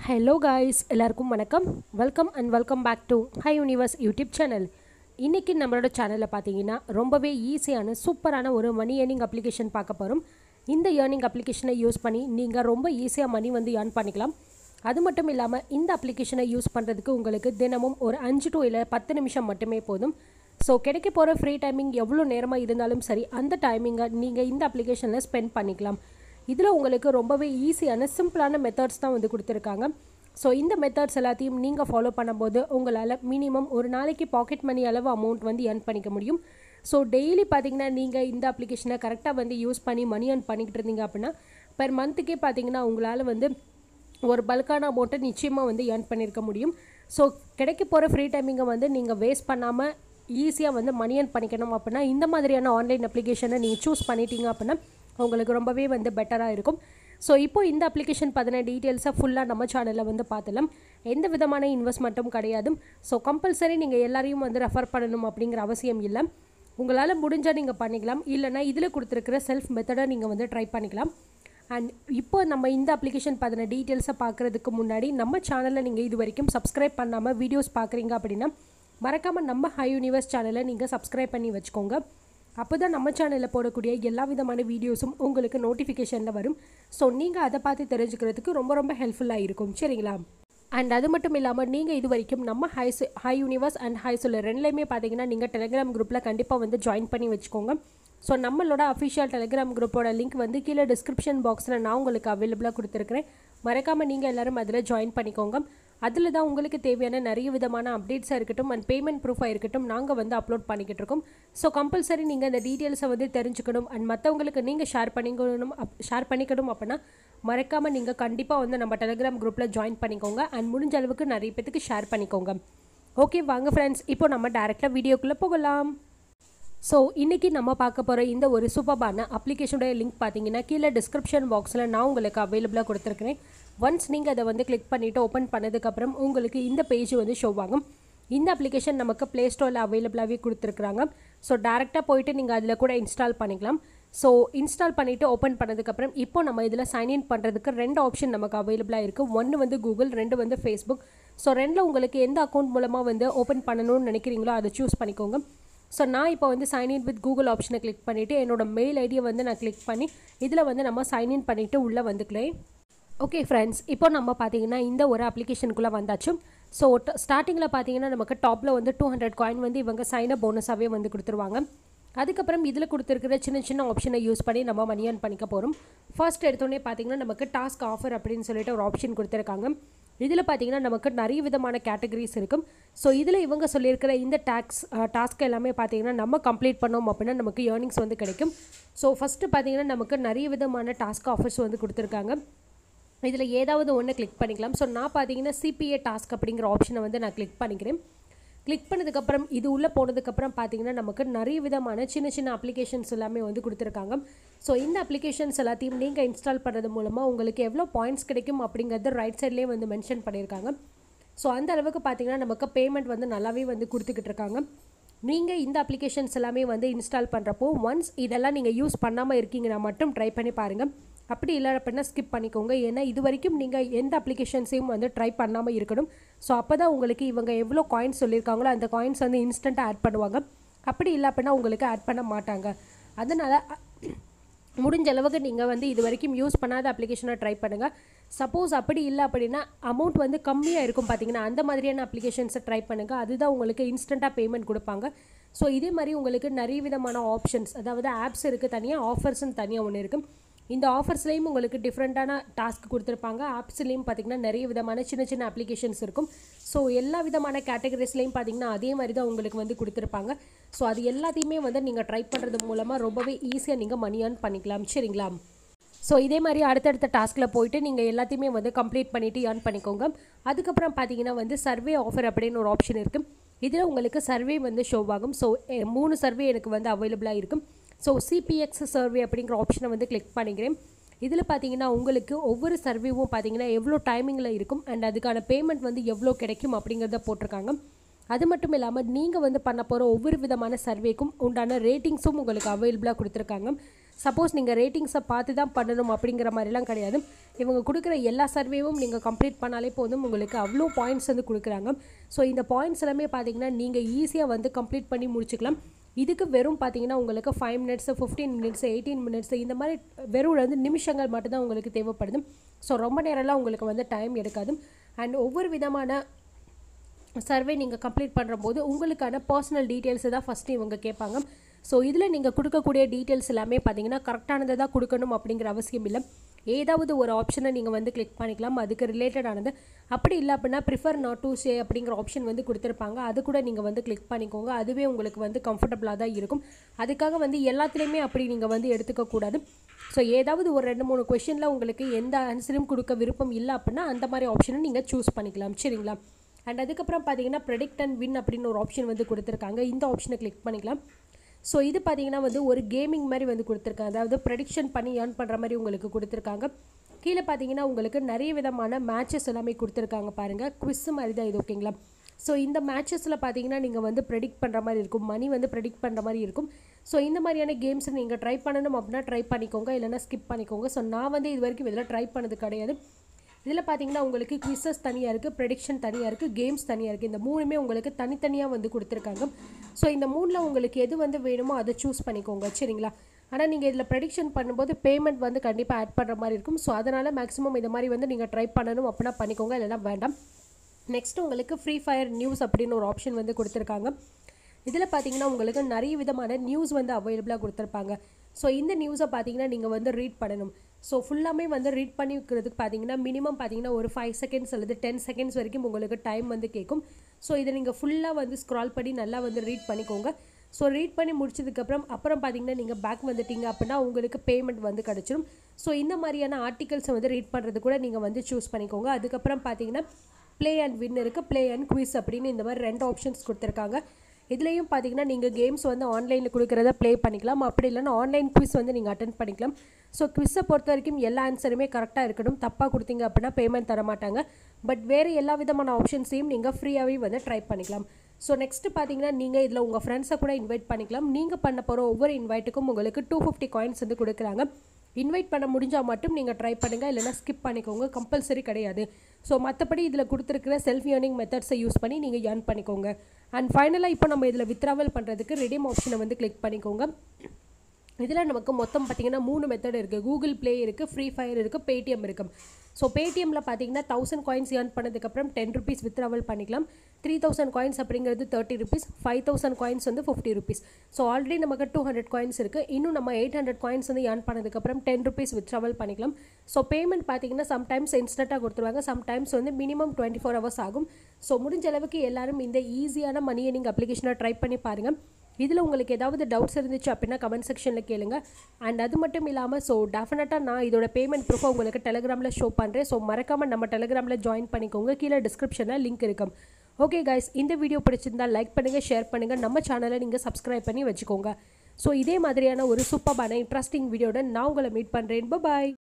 hello guys எல்லாருக்கும் வணக்கம் welcome and welcome back to hi universe YouTube channel இன்றைக்கி நம்மளோட சேனலில் பார்த்தீங்கன்னா ரொம்பவே ஈஸியான சூப்பரான ஒரு மணி ஏர்னிங் அப்ளிகேஷன் பார்க்க போகிறோம் இந்த ஏர்னிங் அப்ளிகேஷனை யூஸ் பண்ணி நீங்கள் ரொம்ப ஈஸியாக மணி வந்து ஏர்ன் பண்ணிக்கலாம் அது மட்டும் இல்லாமல் இந்த அப்ளிகேஷனை யூஸ் பண்ணுறதுக்கு உங்களுக்கு தினமும் ஒரு அஞ்சு டு இல்லை பத்து நிமிஷம் மட்டுமே போதும் ஸோ கிடைக்க போகிற ஃப்ரீ டைமிங் எவ்வளோ நேரமாக இருந்தாலும் சரி அந்த டைமிங்கை நீங்கள் இந்த அப்ளிகேஷனில் ஸ்பெண்ட் பண்ணிக்கலாம் இதில் உங்களுக்கு ரொம்பவே ஈஸியான சிம்பிளான மெத்தட்ஸ் தான் வந்து கொடுத்துருக்காங்க ஸோ இந்த மெத்தட்ஸ் எல்லாத்தையும் நீங்கள் ஃபாலோ பண்ணும்போது உங்களால் மினிமம் ஒரு நாளைக்கு பாக்கெட் மணி அளவு அமௌண்ட் வந்து earn பண்ணிக்க முடியும் ஸோ டெய்லி பார்த்தீங்கன்னா நீங்கள் இந்த அப்ளிகேஷனை கரெக்டாக வந்து யூஸ் பண்ணி மணி earn பண்ணிக்கிட்டு இருந்தீங்க அப்படின்னா பெர் மந்த்துக்கே பார்த்தீங்கன்னா உங்களால் வந்து ஒரு பல்கான அமௌண்ட்டை நிச்சயமாக வந்து earn பண்ணியிருக்க முடியும் ஸோ கிடைக்க போகிற ஃப்ரீ டைமிங்கை வந்து நீங்கள் வேஸ்ட் பண்ணாமல் ஈஸியாக வந்து மணி earn பண்ணிக்கணும் அப்படின்னா இந்த மாதிரியான ஆன்லைன் அப்ளிகேஷனை நீங்கள் சூஸ் பண்ணிட்டீங்க அப்படின்னா உங்களுக்கு ரொம்பவே வந்து பெட்டராக இருக்கும் ஸோ இப்போ இந்த அப்ளிகேஷன் பற்றின டீட்டெயில்ஸை ஃபுல்லாக நம்ம சேனலில் வந்து பார்த்துலாம் எந்த விதமான இன்வெஸ்ட்மெண்ட்டும் கிடையாது ஸோ கம்பல்சரி நீங்கள் எல்லாரையும் வந்து ரெஃபர் பண்ணணும் அப்படிங்கிற அவசியம் இல்லை உங்களால் முடிஞ்சால் நீங்கள் பண்ணிக்கலாம் இல்லைனா இதில் கொடுத்துருக்கிற செல்ஃப் மெத்தடை நீங்கள் வந்து ட்ரை பண்ணிக்கலாம் அண்ட் இப்போ நம்ம இந்த அப்ளிகேஷன் பற்றின டீட்டெயில்ஸை பார்க்குறதுக்கு முன்னாடி நம்ம சேனலில் நீங்கள் இது வரைக்கும் சப்ஸ்கிரைப் பண்ணாமல் வீடியோஸ் பார்க்குறீங்க அப்படின்னா மறக்காமல் நம்ம ஹை யூனிவர்ஸ் சேனலை நீங்கள் சப்ஸ்கிரைப் பண்ணி வச்சுக்கோங்க அப்போ தான் நம்ம சேனலில் போடக்கூடிய எல்லா விதமான வீடியோஸும் உங்களுக்கு நோட்டிஃபிகேஷனில் வரும் ஸோ நீங்கள் அதை பார்த்து தெரிஞ்சுக்கிறதுக்கு ரொம்ப ரொம்ப ஹெல்ப்ஃபுல்லாக இருக்கும் சரிங்களா அண்ட் அது மட்டும் இல்லாமல் நீங்கள் இது வரைக்கும் நம்ம hi hi universe and hi சொல்ல ரெண்டுலேயுமே பார்த்தீங்கன்னா நீங்கள் டெலிகிராம் குரூப்பில் கண்டிப்பாக வந்து ஜாயின் பண்ணி வச்சுக்கோங்க ஸோ நம்மளோட அஃபிஷியல் டெலிகிராம் குரூப்போட லிங்க் வந்து கீழே டிஸ்கிரிப்ஷன் பாக்ஸில் நான் உங்களுக்கு அவைலபிளாக கொடுத்துருக்கிறேன் மறக்காமல் நீங்கள் எல்லோரும் அதில் ஜாயின் பண்ணிக்கோங்க அதில் தான் உங்களுக்கு தேவையான நிறைய விதமான அப்டேட்ஸாக இருக்கட்டும் அண்ட் பேமெண்ட் ப்ரூஃபாக இருக்கட்டும் நாங்கள் வந்து அப்லோட் பண்ணிக்கிட்டு இருக்கோம் ஸோ கம்பல்சரி நீங்கள் இந்த டீட்டெயில்ஸை வந்து தெரிஞ்சுக்கணும் அண்ட் மற்றவங்களுக்கு நீங்கள் ஷேர் பண்ணிக்கணும் ஷேர் பண்ணிக்கணும் அப்படின்னா மறக்காமல் நீங்கள் கண்டிப்பாக வந்து நம்ம டெலிகிராம் குரூப்பில் ஜாயின் பண்ணிக்கோங்க அண்ட் முடிஞ்ச அளவுக்கு நிறைய பேத்துக்கு ஷேர் பண்ணிக்கோங்க ஓகே வாங்க ஃப்ரெண்ட்ஸ் இப்போ நம்ம டேரெக்டாக வீடியோக்குள்ளே போகலாம் ஸோ இன்றைக்கி நம்ம பார்க்க போகிற இந்த ஒரு சூப்பர்பான அப்ளிகேஷனுடைய லிங்க் பார்த்தீங்கன்னா கீழே டிஸ்கிரிப்ஷன் பாக்ஸில் நான் உங்களுக்கு அவைலபிளாக கொடுத்துருக்கிறேன் ஒன்ஸ் நீங்கள் அதை வந்து கிளிக் பண்ணிவிட்டு ஓப்பன் பண்ணதுக்கப்புறம் உங்களுக்கு இந்த பேஜ் வந்து ஷோ ஆகும் இந்த அப்ளிகேஷன் நமக்கு ப்ளே ஸ்டோரில் அவைலபிளாகவே கொடுத்துருக்குறாங்க ஸோ டேரெக்டாக போயிட்டு நீங்கள் அதில் கூட இன்ஸ்டால் பண்ணிக்கலாம் ஸோ இன்ஸ்டால் பண்ணிவிட்டு ஓப்பன் பண்ணதுக்கப்புறம் இப்போ நம்ம இதில் சைன்இன் பண்ணுறதுக்கு ரெண்டு ஆப்ஷன் நமக்கு அவைலபிளாக இருக்குது ஒன்று வந்து கூகுள் ரெண்டு வந்து ஃபேஸ்புக் ஸோ ரெண்டில் உங்களுக்கு எந்த அக்கௌண்ட் மூலமாக வந்து ஓப்பன் பண்ணணும்னு நினைக்கிறீங்களோ அதை சூஸ் பண்ணிக்கோங்க ஸோ நான் இப்போ வந்து சைன்இன் வித் கூகுள் ஆப்ஷனை கிளிக் பண்ணிவிட்டு என்னோட மெயில் ஐடியை வந்து நான் கிளிக் பண்ணி இதில் வந்து நம்ம சைன்இன் பண்ணிவிட்டு உள்ளே வந்துக்கலாம் ஓகே ஃப்ரெண்ட்ஸ் இப்போ நம்ம பார்த்தீங்கன்னா இந்த ஒரு அப்ளிகேஷனுக்குள்ளே வந்தாச்சு ஸோ ஸ்டார்டிங்கில் பார்த்தீங்கன்னா நமக்கு டாப்பில் வந்து டூ ஹண்ட்ரட் காயின் வந்து இவங்க சைன் அப் போனஸாகவே வந்து கொடுத்துருவாங்க அதுக்கப்புறம் இதில் கொடுத்துருக்கிற சின்ன சின்ன ஆப்ஷனை யூஸ் பண்ணி நம்ம மணி earn பண்ணிக்க போகிறோம் ஃபர்ஸ்ட் எடுத்தோடனே பார்த்தீங்கன்னா நமக்கு டாஸ்க் ஆஃபர் அப்படின்னு சொல்லிட்டு ஒரு ஆப்ஷன் கொடுத்துருக்காங்க இதில் பார்த்தீங்கன்னா நமக்கு நிறைய விதமான கேட்டகரிஸ் இருக்கும் ஸோ இதில் இவங்க சொல்லியிருக்கிற இந்த டேக்ஸ் டாஸ்க் எல்லாமே பார்த்தீங்கன்னா நம்ம கம்ப்ளீட் பண்ணோம் அப்படின்னா நமக்கு ஏர்னிங்ஸ் வந்து கிடைக்கும் ஸோ ஃபஸ்ட்டு பார்த்தீங்கன்னா நமக்கு நிறைய விதமான டாஸ்க் ஆஃபர்ஸ் வந்து கொடுத்துருக்காங்க இதில் ஏதாவது ஒன்று கிளிக் பண்ணிக்கலாம் ஸோ நான் பார்த்தீங்கன்னா சிபிஏ டாஸ்க் அப்படிங்கிற ஆப்ஷனை வந்து நான் கிளிக் பண்ணிக்கிறேன் கிளிக் பண்ணதுக்கப்புறம் இது உள்ளே போனதுக்கப்புறம் பார்த்தீங்கன்னா நமக்கு நிறைய விதமான சின்ன சின்ன அப்ளிகேஷன்ஸ் எல்லாமே வந்து கொடுத்துருக்காங்க ஸோ இந்த அப்ளிகேஷன்ஸ் எல்லாத்தையும் நீங்கள் இன்ஸ்டால் பண்ணுறது மூலமாக உங்களுக்கு எவ்வளோ பாயிண்ட்ஸ் கிடைக்கும் அப்படிங்கிறது ரைட் சைட்லேயே வந்து மென்ஷன் பண்ணியிருக்காங்க ஸோ அந்த அளவுக்கு பார்த்தீங்கன்னா நமக்கு பேமெண்ட் வந்து நல்லாவே வந்து கொடுத்துக்கிட்டு இருக்காங்க நீங்கள் இந்த அப்ளிகேஷன்ஸ் எல்லாமே வந்து இன்ஸ்டால் பண்ணுறப்போ ஒன்ஸ் இதெல்லாம் நீங்கள் யூஸ் பண்ணாமல் இருக்கீங்கன்னா மட்டும் ட்ரை பண்ணி பாருங்கள் அப்படி இல்லை அப்படின்னா ஸ்கிப் பண்ணிக்கோங்க ஏன்னா இது வரைக்கும் நீங்கள் எந்த அப்ளிகேஷன்ஸையும் வந்து ட்ரை பண்ணாமல் இருக்கணும் ஸோ அப்போ தான் உங்களுக்கு இவங்க எவ்வளோ காயின்ஸ் சொல்லியிருக்காங்களோ அந்த காயின்ஸ் வந்து இன்ஸ்டண்ட்டாக ஆட் பண்ணுவாங்க அப்படி இல்லை அப்படின்னா உங்களுக்கு ஆட் பண்ண மாட்டாங்க அதனால் முடிஞ்ச அளவுக்கு நீங்கள் வந்து இது வரைக்கும் யூஸ் பண்ணாத அப்ளிகேஷனை ட்ரை பண்ணுங்கள் சப்போஸ் அப்படி இல்லை அப்படின்னா அமௌண்ட் வந்து கம்மியாக இருக்கும் பார்த்தீங்கன்னா அந்த மாதிரியான அப்ளிகேஷன்ஸை ட்ரை பண்ணுங்கள் அதுதான் உங்களுக்கு இன்ஸ்டண்ட்டாக பேமெண்ட் கொடுப்பாங்க ஸோ இதே மாதிரி உங்களுக்கு நிறைய விதமான ஆப்ஷன்ஸ் அதாவது ஆப்ஸ் இருக்குது தனியாக ஆஃபர்ஸ்னு தனியாக ஒன்று இருக்குது இந்த ஆஃபர்ஸ்லேயும் உங்களுக்கு டிஃப்ரெண்ட்டான டாஸ்க் கொடுத்துருப்பாங்க ஆப்ஸ்லேயும் பார்த்தீங்கன்னா நிறைய விதமான சின்ன சின்ன அப்ளிகேஷன்ஸ் இருக்கும் ஸோ எல்லா விதமான கேட்டகரிஸ்லேயும் பார்த்தீங்கன்னா அதே மாதிரி தான் உங்களுக்கு வந்து கொடுத்துருப்பாங்க ஸோ அது எல்லாத்தையுமே வந்து நீங்கள் ட்ரை பண்ணுறது மூலமாக ரொம்பவே ஈஸியாக நீங்கள் மணி earn பண்ணிக்கலாம் சரிங்களா ஸோ இதே மாதிரி அடுத்தடுத்த டாஸ்கில் போயிட்டு நீங்கள் எல்லாத்தையுமே வந்து கம்ப்ளீட் பண்ணிவிட்டு earn பண்ணிக்கோங்க அதுக்கப்புறம் பார்த்தீங்கன்னா வந்து சர்வே ஆஃபர் அப்படின்னு ஒரு ஆப்ஷன் இருக்குது இதில் உங்களுக்கு சர்வே வந்து ஷோ ஆகும் ஸோ மூணு சர்வே எனக்கு வந்து அவைலபிளாக இருக்கும் ஸோ சிபிஎக்ஸ் சர்வே அப்படிங்கிற ஆப்ஷனை வந்து கிளிக் பண்ணிக்கிறேன் இதில் பார்த்தீங்கன்னா உங்களுக்கு ஒவ்வொரு சர்வேவும் பார்த்தீங்கன்னா எவ்வளோ டைமிங்கில் இருக்கும் அண்ட் அதுக்கான பேமெண்ட் வந்து எவ்வளோ கிடைக்கும் அப்படிங்கிறத போட்டிருக்காங்க அது மட்டும் இல்லாமல் நீங்கள் வந்து பண்ண போகிற ஒவ்வொரு விதமான சர்வேக்கும் உண்டான ரேட்டிங்ஸும் உங்களுக்கு அவைலபிளாக கொடுத்துருக்காங்க சப்போஸ் நீங்கள் ரேட்டிங்ஸை பார்த்து தான் பண்ணணும் அப்படிங்கிற மாதிரிலாம் கிடையாது இவங்க கொடுக்குற எல்லா சர்வேவும் நீங்கள் கம்ப்ளீட் பண்ணாலே போதும் உங்களுக்கு அவ்வளோ பாயிண்ட்ஸ் வந்து கொடுக்குறாங்க ஸோ இந்த பாயிண்ட்ஸ் எல்லாமே பார்த்தீங்கன்னா நீங்கள் ஈஸியாக வந்து கம்ப்ளீட் பண்ணி முடிச்சுக்கலாம் இதுக்கு வெறும் பார்த்தீங்கன்னா உங்களுக்கு five minutes fifteen minutes eighteen minutes இந்த மாதிரி வெறும் வந்து நிமிஷங்கள் மட்டும்தான் உங்களுக்கு தேவைப்படுது ஸோ ரொம்ப நேரம்லாம் உங்களுக்கு வந்து டைம் எடுக்காது அண்ட் ஒவ்வொரு விதமான சர்வே நீங்கள் கம்ப்ளீட் பண்ணுற போது உங்களுக்கான பர்சனல் டீட்டெயில்ஸை தான் ஃபஸ்ட்டு இவங்க கேட்பாங்க ஸோ இதில் நீங்கள் கொடுக்கக்கூடிய டீட்டெயில்ஸ் எல்லாமே பார்த்தீங்கன்னா கரெக்டானதை தான் கொடுக்கணும் அப்படிங்கிற அவசியம் இல்லை ஏதாவது ஒரு ஆப்ஷனை நீங்கள் வந்து கிளிக் பண்ணிக்கலாம் அதுக்கு ரிலேட்டடானது அப்படி இல்லை அப்படின்னா ப்ரிஃபர் நாட் டு சே அப்படிங்கிற ஆப்ஷன் வந்து கொடுத்துருப்பாங்க அது கூட நீங்கள் வந்து கிளிக் பண்ணிக்கோங்க அதுவே உங்களுக்கு வந்து கம்ஃபர்டபுளாக தான் இருக்கும் அதுக்காக வந்து எல்லாத்துலேயுமே அப்படி நீங்கள் வந்து எடுத்துக்கக்கூடாது ஸோ ஏதாவது ஒரு ரெண்டு மூணு கொஷனில் உங்களுக்கு எந்த ஆன்சரும் கொடுக்க விருப்பம் இல்லை அப்படின்னா அந்த மாதிரி ஆப்ஷனை நீங்கள் சூஸ் பண்ணிக்கலாம் சரிங்களா அண்ட் அதுக்கப்புறம் பார்த்தீங்கன்னா ப்ரெடிக்ட் அண்ட் வின் அப்படின்னு ஒரு ஆப்ஷன் வந்து கொடுத்துருக்காங்க இந்த ஆப்ஷனை கிளிக் பண்ணிக்கலாம் ஸோ இது பார்த்தீங்கன்னா வந்து ஒரு கேமிங் மாதிரி வந்து கொடுத்துருக்காங்க அதாவது ப்ரெடிக்ஷன் பண்ணி ஏர்ன் பண்ணுற மாதிரி உங்களுக்கு கொடுத்துருக்காங்க கீழே பார்த்தீங்கன்னா உங்களுக்கு நிறைய விதமான மேட்சஸ் எல்லாமே கொடுத்துருக்காங்க பாருங்கள் குவிஸ் மாதிரி தான் இது ஓகேங்களா ஸோ இந்த மேட்சஸில் பார்த்தீங்கன்னா நீங்கள் வந்து ப்ரெடிக்ட் பண்ணுற மாதிரி இருக்கும் மணி வந்து ப்ரெடிக்ட் பண்ணுற மாதிரி இருக்கும் ஸோ இந்த மாதிரியான கேம்ஸ் நீங்கள் ட்ரை பண்ணணும் அப்படின்னா ட்ரை பண்ணிக்கோங்க இல்லைனா ஸ்கிப் பண்ணிக்கோங்க ஸோ நான் வந்து இது வரைக்கும் இதில் ட்ரை பண்ணது கிடையாது இதில் பார்த்தீங்கன்னா உங்களுக்கு குவிசஸ் தனியாக இருக்குது ப்ரெடிக்ஷன் தனியாக இருக்குது கேம்ஸ் தனியாக இருக்குது இந்த மூணுமே உங்களுக்கு தனித்தனியாக வந்து கொடுத்துருக்காங்க ஸோ இந்த மூணில் உங்களுக்கு எது வந்து வேணுமோ அதை சூஸ் பண்ணிக்கோங்க சரிங்களா ஆனால் நீங்கள் இதில் ப்ரெடிக்ஷன் பண்ணும்போது பேமெண்ட் வந்து கண்டிப்பாக ஆட் பண்ணுற மாதிரி இருக்கும் ஸோ அதனால் மேக்ஸிமம் இந்த மாதிரி வந்து நீங்கள் ட்ரை பண்ணணும் அப்படின்னா பண்ணிக்கோங்க இல்லைனா வேண்டாம் நெக்ஸ்ட் உங்களுக்கு ஃப்ரீ ஃபயர் நியூஸ் அப்படின்னு ஒரு ஆப்ஷன் வந்து கொடுத்துருக்காங்க இதில் பார்த்தீங்கன்னா உங்களுக்கு நிறைய விதமான நியூஸ் வந்து அவைலபிளாக கொடுத்துருப்பாங்க ஸோ இந்த நியூஸை பார்த்தீங்கன்னா நீங்கள் வந்து ரீட் பண்ணணும் ஸோ ஃபுல்லாமே வந்து ரீட் பண்ணி வைக்கிறதுக்கு பார்த்தீங்கன்னா மினிமம் பார்த்தீங்கன்னா ஒரு ஃபைவ் செகண்ட்ஸ் அல்லது டென் செகண்ட்ஸ் வரைக்கும் உங்களுக்கு டைம் வந்து கேட்கும் ஸோ இதை நீங்கள் ஃபுல்லாக வந்து ஸ்க்ரால் பண்ணி நல்லா வந்து ரீட் பண்ணிக்கோங்க ஸோ ரீட் பண்ணி முடிச்சதுக்கப்புறம் அப்புறம் பார்த்தீங்கன்னா நீங்கள் பேக் வந்துட்டீங்க அப்படின்னா உங்களுக்கு பேமெண்ட் வந்து கிடச்சிரும் ஸோ இந்த மாதிரியான ஆர்டிகல்ஸை வந்து ரீட் பண்ணுறது கூட நீங்கள் வந்து சூஸ் பண்ணிக்கோங்க அதுக்கப்புறம் பார்த்தீங்கன்னா ப்ளே அண்ட் வின் இருக்குது ப்ளே அண்ட் குவிஸ் அப்படின்னு இந்த மாதிரி ரெண்டு ஆப்ஷன்ஸ் கொடுத்துருக்காங்க இதுலேயும் பார்த்தீங்கன்னா நீங்கள் கேம்ஸ் வந்து ஆன்லைனில் கொடுக்குறத ப்ளே பண்ணிக்கலாம் அப்படி இல்லைன்னா ஆன்லைன் குவிஸ் வந்து நீங்கள் அட்டன் பண்ணிக்கலாம் ஸோ குவிஸை பொறுத்த வரைக்கும் எல்லா ஆன்சருமே கரெக்டாக இருக்கணும் தப்பாக கொடுத்தீங்க அப்படின்னா பேமெண்ட் தர மாட்டாங்க பட் வேறு எல்லா விதமான ஆப்ஷன்ஸையும் நீங்கள் ஃப்ரீயாகவே வந்து ட்ரை பண்ணிக்கலாம் ஸோ நெக்ஸ்ட்டு பார்த்தீங்கன்னா நீங்கள் இதில் உங்கள் ஃப்ரெண்ட்ஸை கூட இன்வைட் பண்ணிக்கலாம் நீங்கள் பண்ண போகிற ஒவ்வொரு இன்வைட்டுக்கும் உங்களுக்கு டூ ஃபிஃப்டி காயின்ஸ் வந்து கொடுக்குறாங்க இன்வைட் பண்ண முடிஞ்சால் மட்டும் நீங்கள் ட்ரை பண்ணுங்கள் இல்லைனா ஸ்கிப் பண்ணிக்கோங்க கம்பல்சரி கிடையாது ஸோ மற்றபடி இதில் கொடுத்துருக்கிற செல்ஃப் ஏர்னிங் மெத்தட்ஸை யூஸ் பண்ணி நீங்கள் ஏர்ன் பண்ணிக்கோங்க அண்ட் ஃபைனலாக இப்போ நம்ம இதில் வித்ராவல் பண்ணுறதுக்கு ரெடிம் ஆப்ஷனை வந்து கிளிக் பண்ணிக்கோங்க இதில் நமக்கு மொத்தம் பார்த்தீங்கன்னா மூணு மெத்தட் இருக்குது கூகுள் ப்ளே இருக்குது ஃப்ரீ ஃபயர் இருக்குது பேடிஎம் இருக்குது ஸோ பேடிஎம்மில் பார்த்தீங்கன்னா தௌசண்ட் காயின்ஸ் ஏர்ன் பண்ணதுக்கப்புறம் டென் ருபீஸ் வித்ராவல் பண்ணிக்கலாம் த்ரீ தௌசண்ட் காயின்ஸ் அப்படிங்கிறது thirty rupees five thousand coins வந்து ஃபிஃப்டி ருபீஸ் ஸோ ஆல்ரெடி நமக்கு டூ ஹண்ட்ரட் காயின்ஸ் இருக்குது இன்னும் நம்ம எயிட் ஹண்ட்ரட் காயின்ஸ் வந்து ஏர்ன் பண்ணதுக்கப்புறம் டென் ருபீஸ் வித்ராவல் பண்ணிக்கலாம் ஸோ பேமெண்ட் பார்த்தீங்கன்னா சம்டைம்ஸ் இன்ஸ்டண்ட்டாக கொடுத்துருவாங்க சம்டைம்ஸ் வந்து மினிமம் டுவெண்ட்டி ஃபோர் ஹவர்ஸ் ஆகும் ஸோ முடிஞ்ச அளவுக்கு எல்லாரும் இந்த ஈஸியான மணி ஏர்னிங் அப்ளிகேஷனை ட்ரை பண்ணி பாருங்கள் இதில் உங்களுக்கு ஏதாவது டவுட்ஸ் இருந்துச்சு அப்படின்னா கமெண்ட் செக்ஷனில் கேளுங்க அண்ட் அது மட்டும் இல்லாமல் ஸோ டெஃபினட்டாக நான் இதோட பேமெண்ட் ப்ரூஃபை உங்களுக்கு டெலிகிராமில் ஷோ பண்ணுறேன் ஸோ மறக்காமல் நம்ம டெலிகிராமில் ஜாயின் பண்ணிக்கோங்க கீழே டிஸ்கிரிப்ஷனில் லிங்க் இருக்கும் ஓகே கைஸ் இந்த வீடியோ பிடிச்சிருந்தா லைக் பண்ணுங்கள் ஷேர் பண்ணுங்கள் நம்ம சேனலை நீங்கள் சப்ஸ்கிரைப் பண்ணி வச்சுக்கோங்க ஸோ இதே மாதிரியான ஒரு சூப்பரான இன்ட்ரெஸ்டிங் வீடியோட நான் உங்களை மீட் பண்ணுறேன் பாய்